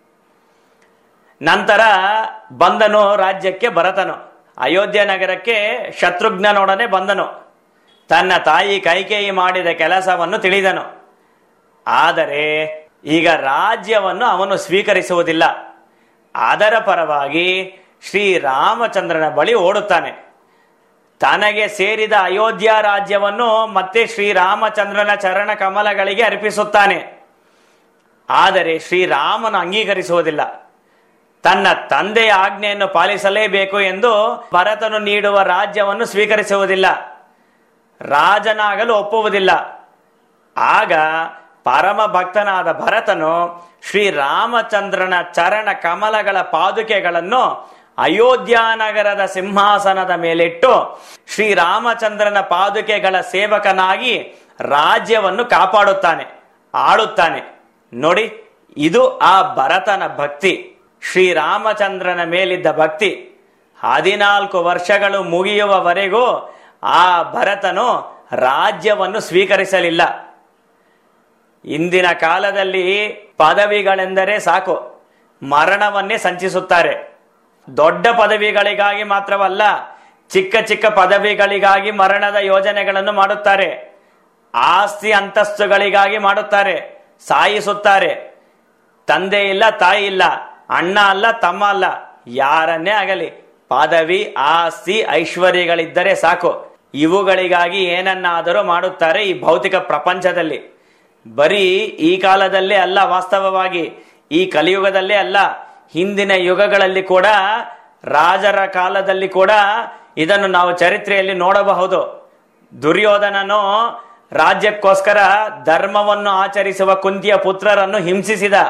ನಂತರ ಬಂದನು ರಾಜ್ಯಕ್ಕೆ ಭರತನು ಅಯೋಧ್ಯ ನಗರಕ್ಕೆ ಶತ್ರುಘ್ನನೊಡನೆ ಬಂದನು ತನ್ನ ತಾಯಿ ಕೈಕೇಯಿ ಮಾಡಿದ ಕೆಲಸವನ್ನು ತಿಳಿದನು ಆದರೆ ಈಗ ರಾಜ್ಯವನ್ನು ಅವನು ಸ್ವೀಕರಿಸುವುದಿಲ್ಲ ಅದರ ಪರವಾಗಿ ಶ್ರೀರಾಮಚಂದ್ರನ ಬಳಿ ಓಡುತ್ತಾನೆ ತನಗೆ ಸೇರಿದ ಅಯೋಧ್ಯ ರಾಜ್ಯವನ್ನು ಮತ್ತೆ ಶ್ರೀರಾಮಚಂದ್ರನ ಚರಣ ಕಮಲಗಳಿಗೆ ಅರ್ಪಿಸುತ್ತಾನೆ ಆದರೆ ಶ್ರೀರಾಮನು ಅಂಗೀಕರಿಸುವುದಿಲ್ಲ ತನ್ನ ತಂದೆಯ ಆಜ್ಞೆಯನ್ನು ಪಾಲಿಸಲೇಬೇಕು ಎಂದು ಭರತನು ನೀಡುವ ರಾಜ್ಯವನ್ನು ಸ್ವೀಕರಿಸುವುದಿಲ್ಲ ರಾಜನಾಗಲು ಒಪ್ಪುವುದಿಲ್ಲ ಆಗ ಪರಮ ಭಕ್ತನಾದ ಭರತನು ಶ್ರೀರಾಮಚಂದ್ರನ ಚರಣ ಕಮಲಗಳ ಪಾದುಕೆಗಳನ್ನು ಅಯೋಧ್ಯ ನಗರದ ಸಿಂಹಾಸನದ ಮೇಲಿಟ್ಟು ಶ್ರೀರಾಮಚಂದ್ರನ ಪಾದುಕೆಗಳ ಸೇವಕನಾಗಿ ರಾಜ್ಯವನ್ನು ಕಾಪಾಡುತ್ತಾನೆ ಆಳುತ್ತಾನೆ ನೋಡಿ ಇದು ಆ ಭರತನ ಭಕ್ತಿ ಶ್ರೀರಾಮಚಂದ್ರನ ಮೇಲಿದ್ದ ಭಕ್ತಿ ಹದಿನಾಲ್ಕು ವರ್ಷಗಳು ಮುಗಿಯುವವರೆಗೂ ಆ ಭರತನು ರಾಜ್ಯವನ್ನು ಸ್ವೀಕರಿಸಲಿಲ್ಲ ಇಂದಿನ ಕಾಲದಲ್ಲಿ ಪದವಿಗಳೆಂದರೆ ಸಾಕು ಮರಣವನ್ನೇ ಸಂಚಿಸುತ್ತಾರೆ ದೊಡ್ಡ ಪದವಿಗಳಿಗಾಗಿ ಮಾತ್ರವಲ್ಲ ಚಿಕ್ಕ ಚಿಕ್ಕ ಪದವಿಗಳಿಗಾಗಿ ಮರಣದ ಯೋಜನೆಗಳನ್ನು ಮಾಡುತ್ತಾರೆ ಆಸ್ತಿ ಅಂತಸ್ತುಗಳಿಗಾಗಿ ಮಾಡುತ್ತಾರೆ ಸಾಯಿಸುತ್ತಾರೆ ತಂದೆ ಇಲ್ಲ ತಾಯಿ ಇಲ್ಲ ಅಣ್ಣ ಅಲ್ಲ ತಮ್ಮ ಅಲ್ಲ ಯಾರನ್ನೇ ಆಗಲಿ ಪದವಿ ಆಸ್ತಿ ಐಶ್ವರ್ಯಗಳಿದ್ದರೆ ಸಾಕು ಇವುಗಳಿಗಾಗಿ ಏನನ್ನಾದರೂ ಮಾಡುತ್ತಾರೆ ಈ ಭೌತಿಕ ಪ್ರಪಂಚದಲ್ಲಿ ಬರೀ ಈ ಕಾಲದಲ್ಲೇ ಅಲ್ಲ ವಾಸ್ತವವಾಗಿ ಈ ಕಲಿಯುಗದಲ್ಲೇ ಅಲ್ಲ ಹಿಂದಿನ ಯುಗಗಳಲ್ಲಿ ಕೂಡ ರಾಜರ ಕಾಲದಲ್ಲಿ ಕೂಡ ಇದನ್ನು ನಾವು ಚರಿತ್ರೆಯಲ್ಲಿ ನೋಡಬಹುದು ದುರ್ಯೋಧನನು ರಾಜ್ಯಕ್ಕೋಸ್ಕರ ಧರ್ಮವನ್ನು ಆಚರಿಸುವ ಕುಂತಿಯ ಪುತ್ರರನ್ನು ಹಿಂಸಿಸಿದ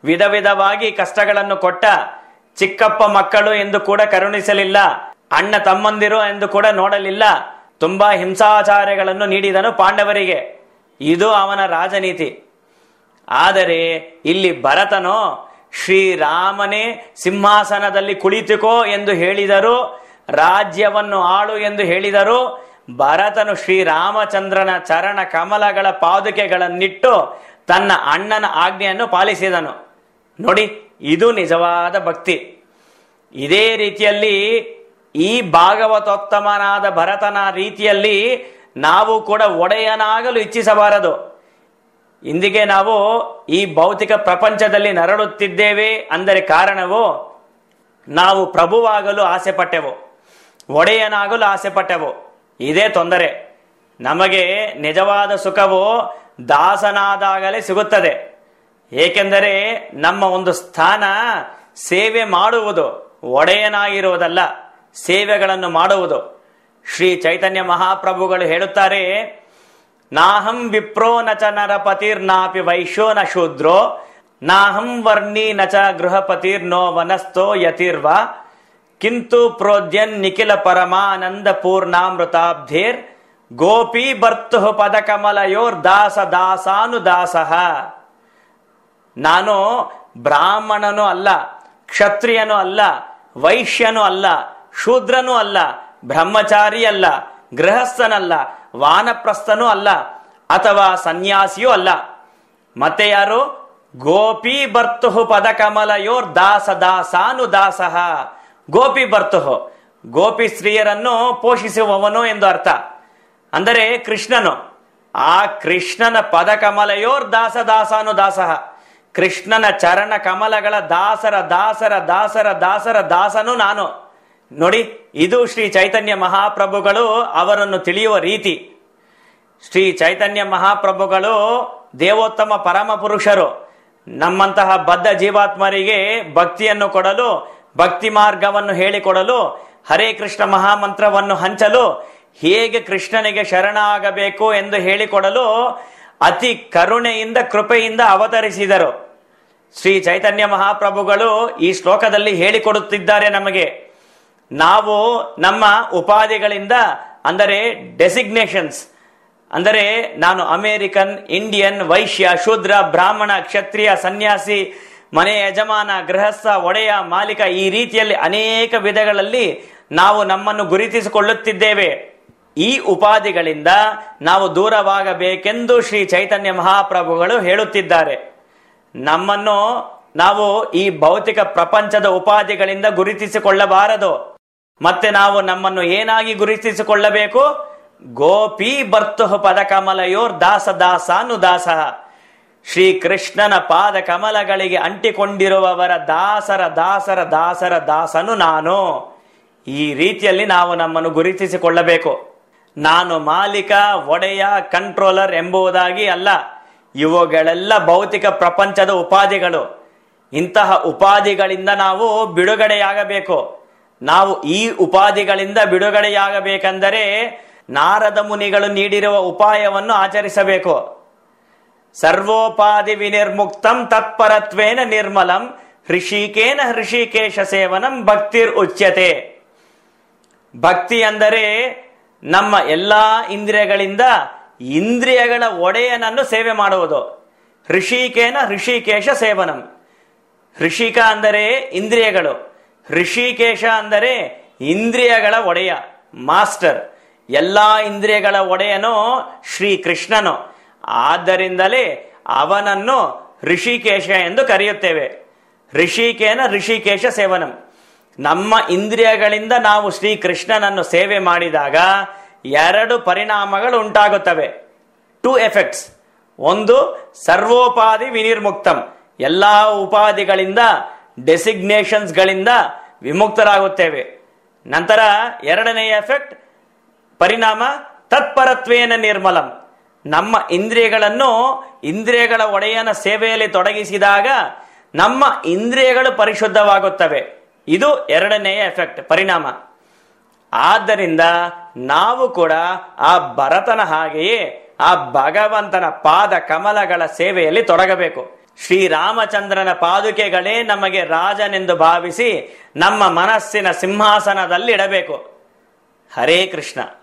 ವಿಧ ವಿಧವಾಗಿ ಕಷ್ಟಗಳನ್ನು ಕೊಟ್ಟ ಚಿಕ್ಕಪ್ಪ ಮಕ್ಕಳು ಎಂದು ಕೂಡ ಕರುಣಿಸಲಿಲ್ಲ ಅಣ್ಣ ತಮ್ಮಂದಿರು ಎಂದು ಕೂಡ ನೋಡಲಿಲ್ಲ ತುಂಬಾ ಹಿಂಸಾಚಾರಗಳನ್ನು ನೀಡಿದನು ಪಾಂಡವರಿಗೆ ಇದು ಅವನ ರಾಜನೀತಿ ಆದರೆ ಇಲ್ಲಿ ಭರತನೋ ಶ್ರೀರಾಮನೇ ಸಿಂಹಾಸನದಲ್ಲಿ ಕುಳಿತುಕೋ ಎಂದು ಹೇಳಿದರು ರಾಜ್ಯವನ್ನು ಆಳು ಎಂದು ಹೇಳಿದರು ಭರತನು ಶ್ರೀರಾಮಚಂದ್ರನ ಚರಣ ಕಮಲಗಳ ಪಾದುಕೆಗಳನ್ನಿಟ್ಟು ತನ್ನ ಅಣ್ಣನ ಆಜ್ಞೆಯನ್ನು ಪಾಲಿಸಿದನು ನೋಡಿ ಇದು ನಿಜವಾದ ಭಕ್ತಿ ಇದೇ ರೀತಿಯಲ್ಲಿ ಈ ಭಾಗವತೋತ್ತಮನಾದ ಭರತನ ರೀತಿಯಲ್ಲಿ ನಾವು ಕೂಡ ಒಡೆಯನಾಗಲು ಇಚ್ಛಿಸಬಾರದು ಇಂದಿಗೆ ನಾವು ಈ ಭೌತಿಕ ಪ್ರಪಂಚದಲ್ಲಿ ನರಳುತ್ತಿದ್ದೇವೆ ಅಂದರೆ ಕಾರಣವು ನಾವು ಪ್ರಭುವಾಗಲು ಆಸೆ ಪಟ್ಟೆವು ಒಡೆಯನಾಗಲು ಆಸೆ ಪಟ್ಟೆವು ಇದೇ ತೊಂದರೆ ನಮಗೆ ನಿಜವಾದ ಸುಖವು ದಾಸನಾದಾಗಲೇ ಸಿಗುತ್ತದೆ ಏಕೆಂದರೆ ನಮ್ಮ ಒಂದು ಸ್ಥಾನ ಸೇವೆ ಮಾಡುವುದು ಒಡೆಯನಾಗಿರುವುದಲ್ಲ ಸೇವೆಗಳನ್ನು ಮಾಡುವುದು ಶ್ರೀ ಚೈತನ್ಯ ಮಹಾಪ್ರಭುಗಳು ಹೇಳುತ್ತಾರೆ ನಾಹಂ ವಿಪ್ರೋ ನ ಚ ನರಪತಿರ್ನಾಪಿ ವೈಶ್ಯೋ ನ ಶೂದ್ರೋ ನಾಹಂ ವರ್ಣಿ ನ ಚ ಗೃಹಪತಿರ್ನೋ ವನಸ್ಥೋ ಯತಿರ್ವ ಕಿಂತು ಪ್ರೋದ್ಯನ್ ನಿಖಿಲ ಪರಮಾನಂದ ಪೂರ್ಣಾಮೃತಾಬ್ಧೇರ್ ಗೋಪಿ ಬರ್ತು ಪದಕಮಲಯೋರ್ ದಾಸ ದಾಸಾನು ದಾಸಃ ನಾನು ಬ್ರಾಹ್ಮಣನು ಅಲ್ಲ ಕ್ಷತ್ರಿಯನು ಅಲ್ಲ ವೈಶ್ಯನು ಅಲ್ಲ ಶೂದ್ರನೂ ಅಲ್ಲ ಬ್ರಹ್ಮಚಾರಿ ಅಲ್ಲ ಗೃಹಸ್ಥನಲ್ಲ ವಾನಪ್ರಸ್ಥನೂ ಅಲ್ಲ ಅಥವಾ ಸನ್ಯಾಸಿಯೂ ಅಲ್ಲ ಮತ್ತೆ ಯಾರು ಗೋಪಿ ಬರ್ತುಹು ಪದಕಮಲಯೋರ್ ದಾಸ ದಾಸಾನು ದಾಸಃ ಗೋಪಿ ಬರ್ತುಹು ಗೋಪಿ ಸ್ತ್ರೀಯರನ್ನು ಪೋಷಿಸುವವನು ಎಂದು ಅರ್ಥ ಅಂದರೆ ಕೃಷ್ಣನು ಆ ಕೃಷ್ಣನ ಪದಕಮಲಯೋರ್ ದಾಸ ದಾಸಾನು ದಾಸಃ ಕೃಷ್ಣನ ಚರಣ ಕಮಲಗಳ ದಾಸರ ದಾಸರ ದಾಸರ ದಾಸರ ದಾಸನು ನಾನು ನೋಡಿ ಇದು ಶ್ರೀ ಚೈತನ್ಯ ಮಹಾಪ್ರಭುಗಳು ಅವರನ್ನು ತಿಳಿಯುವ ರೀತಿ ಶ್ರೀ ಚೈತನ್ಯ ಮಹಾಪ್ರಭುಗಳು ದೇವೋತ್ತಮ ಪರಮ ಪುರುಷರು ನಮ್ಮಂತಹ ಬದ್ಧ ಜೀವಾತ್ಮರಿಗೆ ಭಕ್ತಿಯನ್ನು ಕೊಡಲು ಭಕ್ತಿ ಮಾರ್ಗವನ್ನು ಹೇಳಿಕೊಡಲು ಹರೇ ಕೃಷ್ಣ ಮಹಾಮಂತ್ರವನ್ನು ಹಂಚಲು ಹೇಗೆ ಕೃಷ್ಣನಿಗೆ ಶರಣಾಗಬೇಕು ಎಂದು ಹೇಳಿಕೊಡಲು ಅತಿ ಕರುಣೆಯಿಂದ ಕೃಪೆಯಿಂದ ಅವತರಿಸಿದರು ಶ್ರೀ ಚೈತನ್ಯ ಮಹಾಪ್ರಭುಗಳು ಈ ಶ್ಲೋಕದಲ್ಲಿ ಹೇಳಿಕೊಡುತ್ತಿದ್ದಾರೆ ನಮಗೆ ನಾವು ನಮ್ಮ ಉಪಾಧಿಗಳಿಂದ ಅಂದರೆ ಡೆಸಿಗ್ನೇಷನ್ಸ್ ಅಂದರೆ ನಾನು ಅಮೇರಿಕನ್ ಇಂಡಿಯನ್ ವೈಶ್ಯ ಶೂದ್ರ ಬ್ರಾಹ್ಮಣ ಕ್ಷತ್ರಿಯ ಸನ್ಯಾಸಿ ಮನೆ ಯಜಮಾನ ಗೃಹಸ್ಥ ಒಡೆಯ ಮಾಲೀಕ ಈ ರೀತಿಯಲ್ಲಿ ಅನೇಕ ವಿಧಗಳಲ್ಲಿ ನಾವು ನಮ್ಮನ್ನು ಗುರುತಿಸಿಕೊಳ್ಳುತ್ತಿದ್ದೇವೆ ಈ ಉಪಾಧಿಗಳಿಂದ ನಾವು ದೂರವಾಗಬೇಕೆಂದು ಶ್ರೀ ಚೈತನ್ಯ ಮಹಾಪ್ರಭುಗಳು ಹೇಳುತ್ತಿದ್ದಾರೆ ನಮ್ಮನ್ನು ನಾವು ಈ ಭೌತಿಕ ಪ್ರಪಂಚದ ಉಪಾಧಿಗಳಿಂದ ಗುರುತಿಸಿಕೊಳ್ಳಬಾರದು ಮತ್ತೆ ನಾವು ನಮ್ಮನ್ನು ಏನಾಗಿ ಗುರುತಿಸಿಕೊಳ್ಳಬೇಕು ಗೋಪಿ ಬರ್ತು ಪದ ಕಮಲಯೋರ್ ದಾಸ ದಾಸಾನು ದಾಸ ಶ್ರೀ ಕೃಷ್ಣನ ಪಾದ ಕಮಲಗಳಿಗೆ ಅಂಟಿಕೊಂಡಿರುವವರ ದಾಸರ ದಾಸರ ದಾಸರ ದಾಸನು ನಾನು ಈ ರೀತಿಯಲ್ಲಿ ನಾವು ನಮ್ಮನ್ನು ಗುರುತಿಸಿಕೊಳ್ಳಬೇಕು ನಾನು ಮಾಲೀಕ ಒಡೆಯ ಕಂಟ್ರೋಲರ್ ಎಂಬುದಾಗಿ ಅಲ್ಲ ಇವುಗಳೆಲ್ಲ ಭೌತಿಕ ಪ್ರಪಂಚದ ಉಪಾಧಿಗಳು ಇಂತಹ ಉಪಾಧಿಗಳಿಂದ ನಾವು ಬಿಡುಗಡೆಯಾಗಬೇಕು ನಾವು ಈ ಉಪಾಧಿಗಳಿಂದ ಬಿಡುಗಡೆಯಾಗಬೇಕೆಂದರೆ ನಾರದ ಮುನಿಗಳು ನೀಡಿರುವ ಉಪಾಯವನ್ನು ಆಚರಿಸಬೇಕು ಸರ್ವೋಪಾಧಿ ವಿನಿರ್ಮುಕ್ತಂ ತತ್ಪರತ್ವೇನ ನಿರ್ಮಲಂ ಹೃಷಿಕೇನ ಹೃಷಿಕೇಶ ಸೇವನಂ ಭಕ್ತಿರ್ ಉಚ್ಯತೆ ಭಕ್ತಿ ಅಂದರೆ ನಮ್ಮ ಎಲ್ಲಾ ಇಂದ್ರಿಯಗಳಿಂದ ಇಂದ್ರಿಯಗಳ ಒಡೆಯನನ್ನು ಸೇವೆ ಮಾಡುವುದು ಹೃಷಿಕೇನ ಹೃಷಿಕೇಶ ಸೇವನಂ ಹೃಷಿಕ ಅಂದರೆ ಇಂದ್ರಿಯಗಳು ಹೃಷಿಕೇಶ ಅಂದರೆ ಇಂದ್ರಿಯಗಳ ಒಡೆಯ ಮಾಸ್ಟರ್ ಎಲ್ಲಾ ಇಂದ್ರಿಯಗಳ ಒಡೆಯನು ಶ್ರೀ ಕೃಷ್ಣನು ಆದ್ದರಿಂದಲೇ ಅವನನ್ನು ಋಷಿಕೇಶ ಎಂದು ಕರೆಯುತ್ತೇವೆ ಋಷಿಕೇನ ಋಷಿಕೇಶ ಸೇವನಂ ನಮ್ಮ ಇಂದ್ರಿಯಗಳಿಂದ ನಾವು ಶ್ರೀ ಕೃಷ್ಣನನ್ನು ಸೇವೆ ಮಾಡಿದಾಗ ಎರಡು ಪರಿಣಾಮಗಳು ಉಂಟಾಗುತ್ತವೆ ಟೂ ಎಫೆಕ್ಟ್ಸ್ ಒಂದು ಸರ್ವೋಪಾಧಿ ವಿನಿರ್ಮುಕ್ತಂ ಎಲ್ಲಾ ಉಪಾಧಿಗಳಿಂದ ಡೆಸಿಗ್ನೇಷನ್ಸ್ಗಳಿಂದ ವಿಮುಕ್ತರಾಗುತ್ತೇವೆ ನಂತರ ಎರಡನೆಯ ಎಫೆಕ್ಟ್ ಪರಿಣಾಮ ತತ್ಪರತ್ವೇನ ನಿರ್ಮಲಂ ನಮ್ಮ ಇಂದ್ರಿಯಗಳನ್ನು ಇಂದ್ರಿಯಗಳ ಒಡೆಯನ ಸೇವೆಯಲ್ಲಿ ತೊಡಗಿಸಿದಾಗ ನಮ್ಮ ಇಂದ್ರಿಯಗಳು ಪರಿಶುದ್ಧವಾಗುತ್ತವೆ ಇದು ಎರಡನೆಯ ಎಫೆಕ್ಟ್ ಪರಿಣಾಮ ಆದ್ದರಿಂದ ನಾವು ಕೂಡ ಆ ಭರತನ ಹಾಗೆಯೇ ಆ ಭಗವಂತನ ಪಾದ ಕಮಲಗಳ ಸೇವೆಯಲ್ಲಿ ತೊಡಗಬೇಕು ಶ್ರೀರಾಮಚಂದ್ರನ ಪಾದುಕೆಗಳೇ ನಮಗೆ ರಾಜನೆಂದು ಭಾವಿಸಿ ನಮ್ಮ ಮನಸ್ಸಿನ ಸಿಂಹಾಸನದಲ್ಲಿ ಇಡಬೇಕು ಹರೇ ಕೃಷ್ಣ